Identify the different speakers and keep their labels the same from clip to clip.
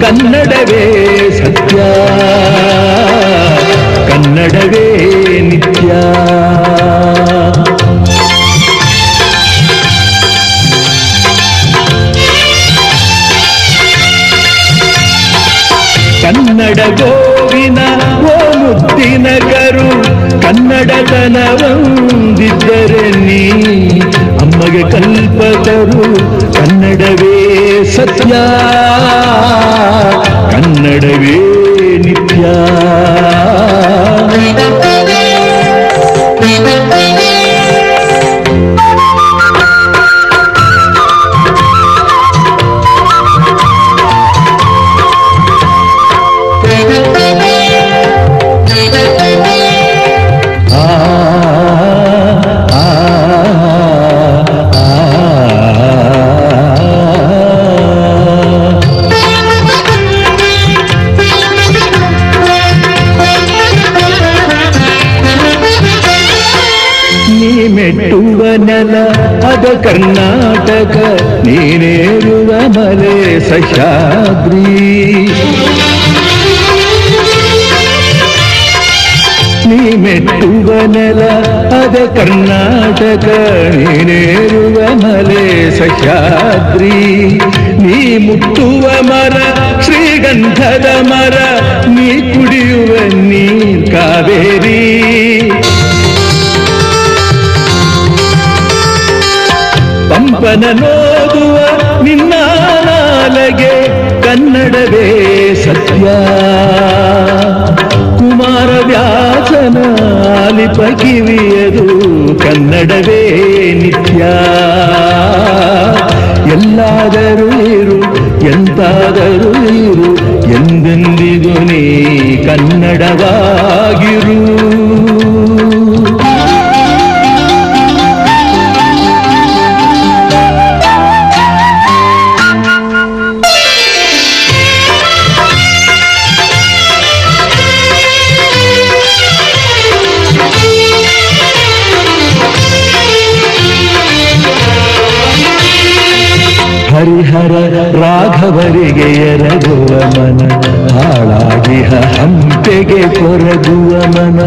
Speaker 1: ಕನ್ನಡವೇ ಸತ್ಯ ಕನ್ನಡವೇ ನಿತ್ಯ ಕನ್ನಡ ಗೋವಿನ ಓ ಮುತ್ತಿನ ಕರು ಕನ್ನಡತನವಂದಿದ್ದರೆ ನೀ ಅಮ್ಮಗೆ ಕಲ್ಪತರು ಕನ್ನಡವೇ ಸತ್ಯ ಕನ್ನಡವೇ ನಿತ್ಯ ಆ ಆ ಆ ನೀ ಮೆಟ್ಟುವ ನೆಲ ಅದ ಕರ್ನಾಟಕ ನೀನೇರುವ ಮಲೆ ಸಹ್ಯಾದ್ರಿ ನೀ ಮೆಟ್ಟುವ ನೆಲ ಅದ ಕರ್ನಾಟಕ ನೀನೇರುವ ಮಲೆ ಸಹ್ಯಾದ್ರಿ ನೀ ಮುಟ್ಟುವ ಮರ ಶ್ರೀಗಂಧದ ಮರ ನೀ ಕುಡಿಯುವ ನೀರ್ ಕಾವೇರಿ ಪಂಪನ ನೋದುವ ನಿನ್ನ ನಾಲಗೆ ಕನ್ನಡವೇ ಸತ್ಯ ಕುಮಾರ ವ್ಯಾಸನ ಆಲಿಪ ಕಿವಿಯದು ಕನ್ನಡವೇ ನಿತ್ಯ ಎಲ್ಲಾದರೂ ಇರು ಎಂತಾದರೂ ಇರು ಎಂದೆಂದಿಗೂ ನೀ ಕನ್ನಡವಾಗಿರು ಹರಿಹರ ರಾಘವರಿಗೆ ಎರಗುವ ಮನ ಹಾಳಾಗಿಹ ಹಂಪೆಗೆ ಕೊರಗುವ ಮನ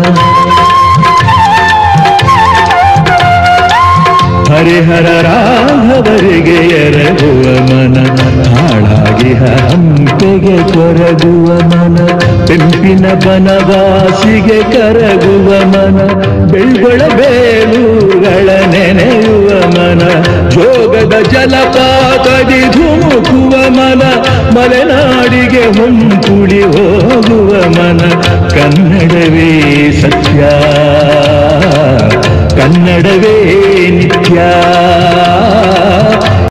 Speaker 1: ಹರಿಹರ ರಾಘವರಿಗೆ ಎರಗುವ ಮನ ಹಾಳಾಗಿಹ ಹಂಪೆಗೆ ಕೊರಗುವ ಮನ ಪೆಂಪಿನ ಬನವಾಸಿಗೆ ಕರಗುವ ಮನ ಬೆಳ್ಗೊಳ ಬೇಲುಗಳ ನೆನೆಯುವ ಮನ ಜೋಗದ ಜಲಪಾತದಿ ಧುಮುಕುವ ಮನ ಮಲೆನಾಡಿಗೆ ಹೊಂಕುಳಿ ಹೋಗುವ ಮನ ಕನ್ನಡವೇ ಸತ್ಯ ಕನ್ನಡವೇ ನಿತ್ಯ